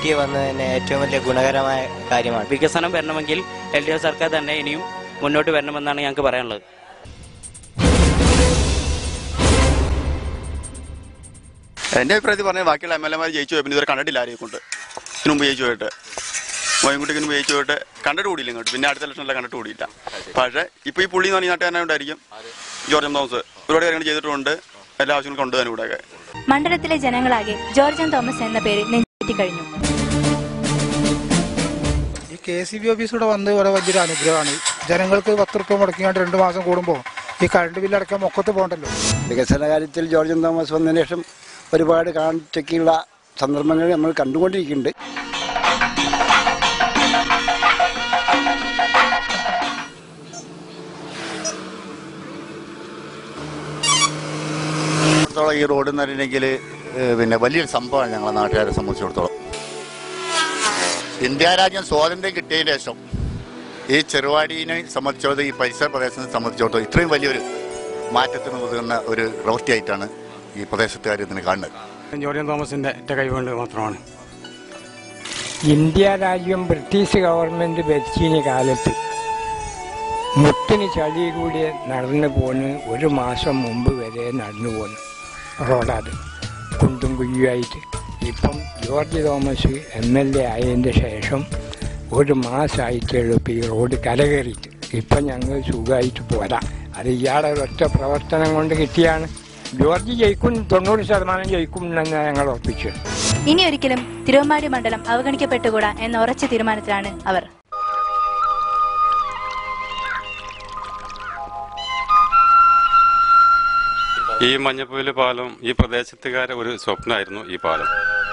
T വന്നതിന് ഏറ്റവും വലിയ ഗുണകരമായ കാര്യമാണ് വികസനം വരണമെങ്കിൽ എൽ ഡി എഫ് സർക്കാർ തന്നെ ഇനിയും മുന്നോട്ട് വരണമെന്നാണ് ഞങ്ങൾക്ക് പറയാനുള്ളത് എൻ്റെ അഭിപ്രായത്തിൽ പറഞ്ഞാൽ ബാക്കിയുള്ള എം എൽ എമാർ ജയിച്ചു പോയി പിന്നെ ഇതുവരെ കണ്ടിട്ടില്ല ആരെയും കൊണ്ട് ഇതിനു മുമ്പ് ജയിച്ചു പോയിട്ട് മോയൻകുട്ടിക്ക് മുമ്പ് ജയിച്ചു പോയിട്ട് കണ്ടിട്ട് കൂടിയില്ല ഇങ്ങോട്ട് പിന്നെ അടുത്ത ഇലക്ഷനിലെ കണ്ടിട്ട് കൂടിയില്ല പക്ഷേ ഇപ്പോൾ ഈ പുള്ളി എന്ന് പറഞ്ഞ നാട്ടുകാരനെ ഉണ്ടായിരിക്കും ജോർജ് എം തോമസ് ഒരുപാട് കാര്യങ്ങൾ ചെയ്തിട്ടുണ്ട് എല്ലാ ആവശ്യങ്ങളും കൊണ്ട് തന്നെ ഇവിടെയൊക്കെ മണ്ഡലത്തിലെ ജനങ്ങളാകെ ജോർജൻ തോമസ് എന്ന പേര് നെഞ്ചേറ്റി കഴിഞ്ഞു ഈ കെ സി ബി ഓഫീസ് ഇവിടെ വന്ന് ഇവിടെ വലിയൊരു അനുഗ്രഹമാണ് ജനങ്ങൾക്ക് പത്ത് റുപ്യ മുടക്കിയാണ്ട് രണ്ട് മാസം കൂടുമ്പോൾ ഈ കറണ്ട് ബില്ല് അടക്കാൻ മൊക്കത്ത് പോകണ്ടല്ലോ വികസന കാര്യത്തിൽ ജോർജൻ തോമസ് വന്നതിന് ശേഷം ഒരുപാട് കാഴ്ചയ്ക്കുള്ള സന്ദർഭങ്ങൾ നമ്മൾ കണ്ടുകൊണ്ടിരിക്കുന്നുണ്ട് സംബന്ധിച്ചിടത്തോളം ഈ റോഡ് എന്ന് പറഞ്ഞിട്ടുണ്ടെങ്കിൽ പിന്നെ വലിയൊരു സംഭവമാണ് ഞങ്ങളെ നാട്ടുകാരെ സംബന്ധിച്ചിടത്തോളം ഇന്ത്യ രാജ്യം സ്വാതന്ത്ര്യം കിട്ടിയതിന് ശേഷം ഈ ചെറുവാടിനെ സംബന്ധിച്ചിടത്തോളം ഈ പരിസര പ്രദേശത്തെ സംബന്ധിച്ചിടത്തോളം ഇത്രയും വലിയൊരു മാറ്റത്തിന് ഉതകുന്ന ഒരു പ്രവൃത്തിയായിട്ടാണ് ഈ പ്രദേശത്തുകാർ ഇതിന് കാണുന്നത് ജോർജൻ തോമസിന്റെ ഒറ്റ കൈകൊണ്ട് മാത്രമാണ് ഇന്ത്യ രാജ്യം ബ്രിട്ടീഷ് ഗവൺമെന്റ് ഭരിച്ചിന് കാലത്ത് മുട്ടിന് ചളിയിലൂടെ നടന്നു പോന്ന് ഒരു മാസം മുമ്പ് വരെ നടന്നു പോന്നു റോഡാത് കുണ്ടും കുഴിയായിട്ട് ഇപ്പം George Thomas M L A ആയതിൻ്റെ ശേഷം ഒരു മാസമായിട്ടേ ഉള്ളൂ ഇപ്പം ഈ റോഡ് കരകയറിയിട്ട് ഇപ്പം ഞങ്ങൾ സുഖമായിട്ട് പോരാ അത് ഇയാളെ ഒറ്റ പ്രവർത്തനം കൊണ്ട് കിട്ടിയാണ് ജോർജ് ജയിക്കും തൊണ്ണൂറ് ശതമാനം ജയിക്കും എന്ന് ഞങ്ങൾ ഉറപ്പിച്ചു ഇനി ഒരിക്കലും തിരുവമ്പാടി മണ്ഡലം അവഗണിക്കപ്പെട്ടുകൂടാ എന്ന ഉറച്ച തീരുമാനത്തിലാണ് അവർ ഈ മഞ്ഞപ്പുവില് പാലം ഈ പ്രദേശത്തുകാരെ ഒരു സ്വപ്നമായിരുന്നു ഈ പാലം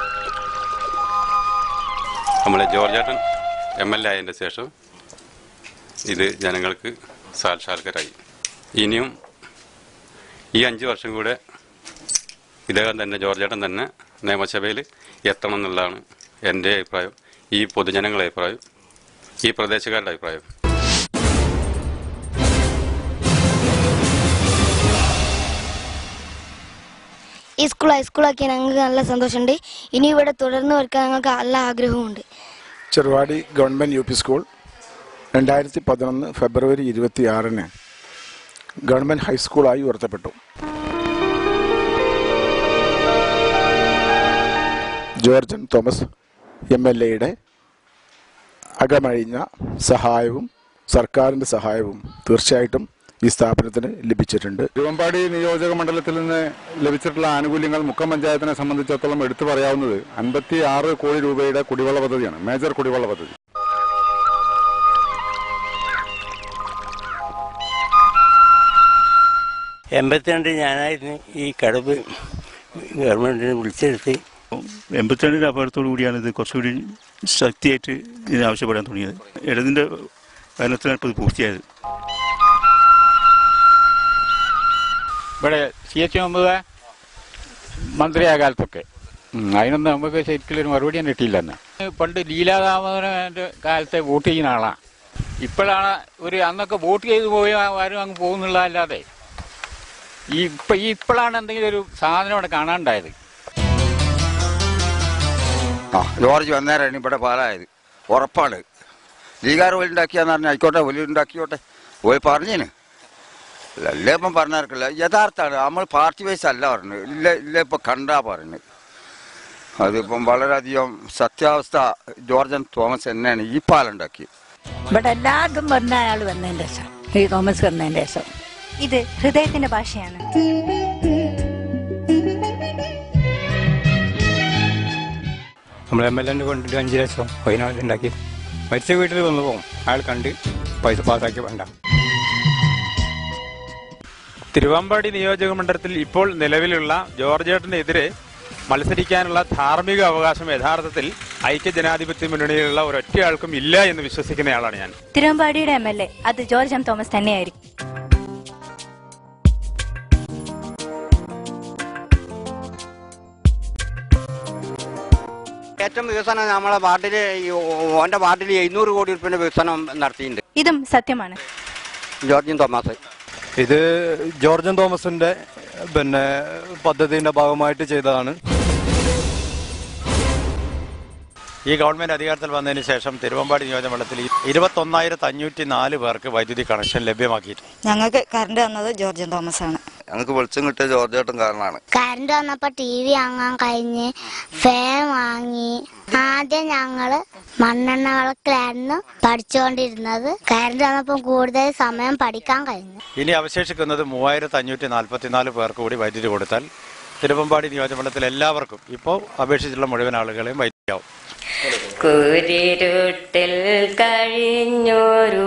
നമ്മളെ ജോർജേട്ടൻ എം എൽ എ ആയതിൻ്റെ ശേഷം ഇത് ജനങ്ങൾക്ക് സാക്ഷാത്കാരായി ഇനിയും ഈ അഞ്ച് വർഷം കൂടെ ഇദ്ദേഹം തന്നെ ജോർജേട്ടൻ തന്നെ നിയമസഭയിൽ എത്തണം എന്നുള്ളതാണ് എൻ്റെ അഭിപ്രായം ഈ പൊതുജനങ്ങളുടെ അഭിപ്രായം ഈ പ്രദേശക്കാരുടെ അഭിപ്രായം ഈ സ്കൂൾ ഹൈസ്കൂളാക്കി ഞങ്ങൾക്ക് നല്ല സന്തോഷമുണ്ട് ഇനി ഇവിടെ തുടർന്ന് വരയ്ക്കാൻ ഞങ്ങൾക്ക് നല്ല ആഗ്രഹമുണ്ട് Cheruvadi government U P school രണ്ടായിരത്തി പതിനൊന്ന് ഫെബ്രുവരി ഇരുപത്തി ആറിന് ഗവൺമെൻറ് ഹൈസ്കൂളായി ഉയർത്തപ്പെട്ടു ജോർജൻ തോമസ് എം എൽ എയുടെ അകമഴിഞ്ഞ സഹായവും സർക്കാരിൻ്റെ സഹായവും തീർച്ചയായിട്ടും ഈ സ്ഥാപനത്തിന് ലഭിച്ചിട്ടുണ്ട് തിരുവമ്പാടി നിയോജക മണ്ഡലത്തിൽ നിന്ന് ലഭിച്ചിട്ടുള്ള ആനുകൂല്യങ്ങൾ മുക്കം പഞ്ചായത്തിനെ സംബന്ധിച്ചിടത്തോളം എടുത്തു പറയാവുന്നത് അൻപത്തി ആറ് കോടി രൂപയുടെ കുടിവെള്ള പദ്ധതിയാണ് മേജർ കുടിവെള്ള പദ്ധതി എൺപത്തിരണ്ട് ഞാനായിരുന്നു ഈ കടവ് ഗവൺമെന്റിനെ വിളിച്ചെടുത്ത് എൺപത്തിരണ്ടിൻ്റെ അപകടത്തോടു കൂടിയാണ് ഇത് കുറച്ചുകൂടി ശക്തിയായിട്ട് ഇതിന് ആവശ്യപ്പെടാൻ തുടങ്ങിയത് ഇടതിൻ്റെ ഭരണത്തിലാണ് ഇപ്പോൾ ഇത് പൂർത്തിയായത് ഇവിടെ സി എച്ച് മുമ്പ് മന്ത്രിയായ കാലത്തൊക്കെ ഉം, അതിനൊന്നും നമുക്ക് ശരിക്കും ഒരു മറുപടി തന്നെ കിട്ടിയില്ല എന്ന് പണ്ട് ലീലാദാമോദരന്റെ കാലത്തെ വോട്ട് ചെയ്യുന്ന ആളാണ് ഇപ്പോഴാണ് ഒരു അന്നൊക്കെ വോട്ട് ചെയ്ത് പോയി ആരും അങ്ങ് പോകുന്നുള്ളതല്ലാതെ ഈ ഇപ്പൊ ഈ ഇപ്പോഴാണ് എന്തെങ്കിലും ഒരു സാധനം അവിടെ കാണാണ്ടായത് ആ ജോർജ് വന്നേരാണ് ഇവിടെ പാലായത് ഉറപ്പാണ് ലീഗാർ ഓയിൽ ഉണ്ടാക്കിയാന്ന് പറഞ്ഞാൽ ആയിക്കോട്ടെ ഓയിൽ ഉണ്ടാക്കിയോട്ടെ ഓയിൽ പറഞ്ഞേന് അല്ലേ ഇപ്പം പറഞ്ഞാർക്കില്ല യഥാർത്ഥാണ് നമ്മൾ പാർട്ടി വൈസ് അല്ല പറഞ്ഞത് ഇല്ല ഇല്ല ഇപ്പം കണ്ടാ പറയുന്നത് അതിപ്പം വളരെയധികം സത്യാവസ്ഥ ജോർജൻ തോമസ് തന്നെയാണ് ഈ പാലുണ്ടാക്കിയത് ഇവിടെ എല്ലാവർക്കും വന്ന അയാൾ വന്നതിന്റെ ശേഷം ഈ തോമസ് വന്നതിന്റെ ശേഷം ഇത് ഹൃദയത്തിന്റെ ഭാഷയാണ് നമ്മൾ എം എൽ എന്നെ കൊണ്ടിട്ട് അഞ്ച് ലക്ഷം പതിനാല് ഉണ്ടാക്കി മരിച്ച വീട്ടിൽ വന്നു പോകും അയാൾ കണ്ട് പൈസ പാസ്സാക്കി വേണ്ട തിരുവമ്പാടി നിയോജക മണ്ഡലത്തിൽ ഇപ്പോൾ നിലവിലുള്ള ജോർജേട്ടനെതിരെ മത്സരിക്കാനുള്ള ധാർമ്മിക അവകാശം യഥാർത്ഥത്തിൽ ഐക്യ ജനാധിപത്യ മുന്നണിയിലുള്ള ഒരൊറ്റയാൾക്കും ഇല്ല എന്ന് വിശ്വസിക്കുന്നയാളാണ് ഞാൻ തിരുവമ്പാടിയുടെ എം എൽ എ അത് ജോർജ് എം തോമസ് തന്നെയായിരിക്കും ഏറ്റവും വികസനം നമ്മളെ വാർഡിൽ ഓന്റെ വാർഡിൽ എഴുന്നൂറ് കോടി റുപ്യന്റെ വികസനം നടത്തിയിട്ടുണ്ട് ഇതും സത്യമാണ് ജോർജിൻ തോമസ് ഇത് ജോർജൻ തോമസിന്റെ പിന്നെ പദ്ധതിന്റെ ഭാഗമായിട്ട് ചെയ്തതാണ് ഈ ഗവൺമെന്റ് അധികാരത്തിൽ വന്നതിന് ശേഷം തിരുവമ്പാടി നിയോജകമണ്ഡലത്തിൽ ഇരുപത്തൊന്നായിരത്തി അഞ്ഞൂറ്റി നാല് പേർക്ക് വൈദ്യുതി കണക്ഷൻ ലഭ്യമാക്കിയിട്ടുണ്ട് ഞങ്ങൾക്ക് കറണ്ട് തന്നത് ജോർജൻ തോമസ് ആണ് ഞങ്ങൾക്ക് വെളിച്ചം കിട്ടിയ ജോർജ് ഏട്ടൻ കാരണമാണ് കറണ്ട് വന്നപ്പോ ടി വി വാങ്ങാൻ കഴിഞ്ഞ് ഫാൻ വാങ്ങി ആദ്യം ഞങ്ങള് മണ്ണെണ്ണ വിളക്കിലായിരുന്നു പഠിച്ചുകൊണ്ടിരുന്നത് കറണ്ട് വന്നപ്പോ കൂടുതൽ സമയം പഠിക്കാൻ കഴിഞ്ഞു ഇനി അവശേഷിക്കുന്നത് മൂവായിരത്തി അഞ്ഞൂറ്റി നാൽപ്പത്തിനാല് പേർക്ക് കൂടി വൈദ്യുതി കൊടുത്താൽ തിരുവമ്പാടി നിയോജകമണ്ഡലത്തിൽ എല്ലാവർക്കും ഇപ്പോൾ അപേക്ഷിച്ചുള്ള മുഴുവൻ ആളുകളെയും വൈദ്യുതിയാവും കുരിരുട്ടിൽ കഴിഞ്ഞൊരു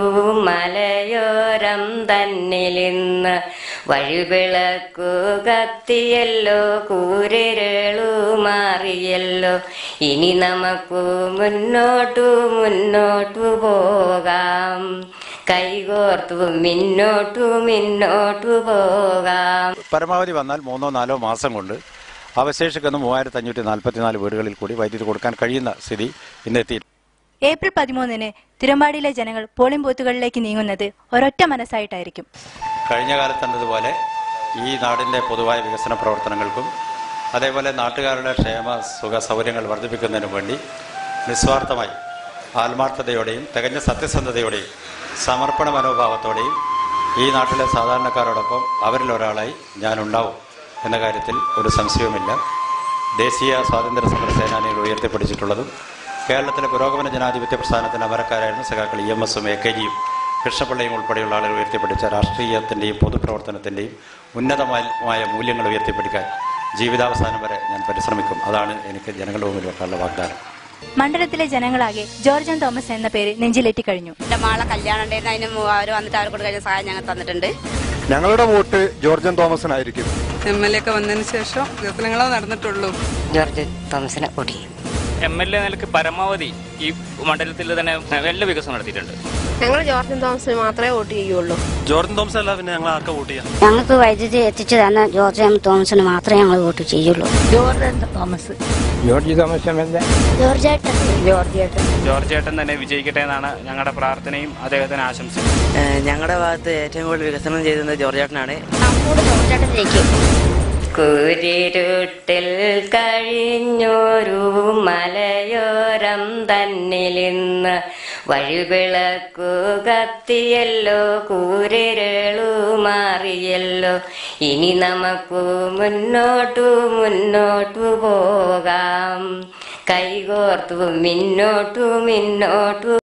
മലയോരം തന്നിലിന്ന് വഴിവിളക്കു കത്തിയല്ലോ കൂരിരളു മാറിയല്ലോ ഇനി നമുക്ക് മുന്നോട്ടു മുന്നോട്ടു പോകാം കൈകോർത്തു മുന്നോട്ടു മുന്നോട്ടു പോകാം പരമാവധി വന്നാൽ മൂന്നോ നാലോ മാസം കൊണ്ട് അവശേഷിക്കുന്ന മൂവായിരത്തി അഞ്ഞൂറ്റി നാൽപ്പത്തിനാല് വീടുകളിൽ കൂടി വൈദ്യുതി കൊടുക്കാൻ കഴിയുന്ന സ്ഥിതി ഇന്നെത്തി ഏപ്രിൽ പതിമൂന്നിന് തിരുവമ്പാടിയിലെ ജനങ്ങൾ പോളിംഗ് ബൂത്തുകളിലേക്ക് നീങ്ങുന്നത് ഒരൊറ്റ മനസ്സായിട്ടായിരിക്കും കഴിഞ്ഞ കാലത്തുള്ളതുപോലെ ഈ നാടിൻ്റെ പൊതുവായ വികസന പ്രവർത്തനങ്ങൾക്കും അതേപോലെ നാട്ടുകാരുടെ ക്ഷേമ സുഖ സൗകര്യങ്ങൾ വർദ്ധിപ്പിക്കുന്നതിനും വേണ്ടി നിസ്വാർത്ഥമായി ആത്മാർത്ഥതയോടെയും തികഞ്ഞ സത്യസന്ധതയോടെയും സമർപ്പണ മനോഭാവത്തോടെയും ഈ നാട്ടിലെ സാധാരണക്കാരോടൊപ്പം അവരിൽ ഒരാളായി ഞാനുണ്ടാവും എന്ന കാര്യത്തിൽ ഒരു സംശയവുമില്ല ദേശീയ സ്വാതന്ത്ര്യ സമര സേനാനികൾ ഉയർത്തിപ്പിടിച്ചിട്ടുള്ളതും കേരളത്തിലെ പുരോഗമന ജനാധിപത്യ പ്രസ്ഥാനത്തിന്റെ അമരക്കാരായിരുന്ന സഖാക്കൾ ഇ എം എസും എ കെ ജിയും കൃഷ്ണപിള്ളയും ഉൾപ്പെടെയുള്ള ആളുകൾ ഉയർത്തിപ്പിടിച്ച രാഷ്ട്രീയത്തിന്റെയും പൊതുപ്രവർത്തനത്തിന്റെയും ഉന്നതമായ മൂല്യങ്ങൾ ഉയർത്തിപ്പിടിക്കാൻ ജീവിതാവസാനം വരെ ഞാൻ പരിശ്രമിക്കും അതാണ് എനിക്ക് ജനങ്ങളുടെ മുമ്പിൽ വെക്കാനുള്ള വാഗ്ദാനം മണ്ഡലത്തിലെ ജനങ്ങളാകെ ജോർജൻ തോമസ് എന്ന പേര് നെഞ്ചിലേറ്റി കഴിഞ്ഞു എന്റെ മോളെ കല്യാണം ഉണ്ടായിരുന്നു അതിന് അവർ വന്നിട്ട് അവർ കൊടുക്കുന്ന സഹായം ഞങ്ങൾ തന്നിട്ടുണ്ട് ഞങ്ങളുടെ വോട്ട് ജോർജൻ തോമസിനായിരിക്കും എം എൽ എ ഒക്കെ വന്നതിന് ശേഷം വികസനങ്ങളെ നടന്നിട്ടുള്ളൂ ജോർജ് തോമസിനെ കൂടി എം എൽ എ നിലക്ക് പരമാവധി ഈ മണ്ഡലത്തിൽ തന്നെ നല്ല വികസനം നടത്തിയിട്ടുണ്ട് ഞങ്ങൾ ജോർജൻ തോമസിന് മാത്രമേ വോട്ട് ചെയ്യുള്ളൂ ജോർജൻ തോമസ് അല്ല പിന്നെ ഞങ്ങൾ ആർക്കാ വോട്ട് ചെയ്യാം ഞങ്ങൾക്ക് വൈദ്യുതി എത്തിച്ചു തന്ന ജോർജ് എം തോമസിന് മാത്രമേ ഞങ്ങൾ വോട്ട് ചെയ്യുള്ളൂ ജോർജൻ Thomas George Thomas M L A George ഏട്ടൻ ജോർജ് ഏട്ടൻ ജോർജ് ഏട്ടൻ തന്നെ വിജയിക്കട്ടെ എന്നാണ് ഞങ്ങളുടെ പ്രാർത്ഥനയും അദ്ദേഹത്തിന് ആശംസയും ഞങ്ങളുടെ ഭാഗത്ത് ഏറ്റവും കൂടുതൽ വികസനം ചെയ്തത് ജോർജേട്ടനാണ് കുരിരുട്ടിൽ കഴിഞ്ഞൊരു മലയോരം തന്നിലിന്ന് വഴിവിളക്കു കത്തിയല്ലോ കൂരിരളു മാറിയല്ലോ ഇനി നമുക്ക് മുന്നോട്ടു മുന്നോട്ടു പോകാം കൈകോർത്തു മുന്നോട്ടു മുന്നോട്ടു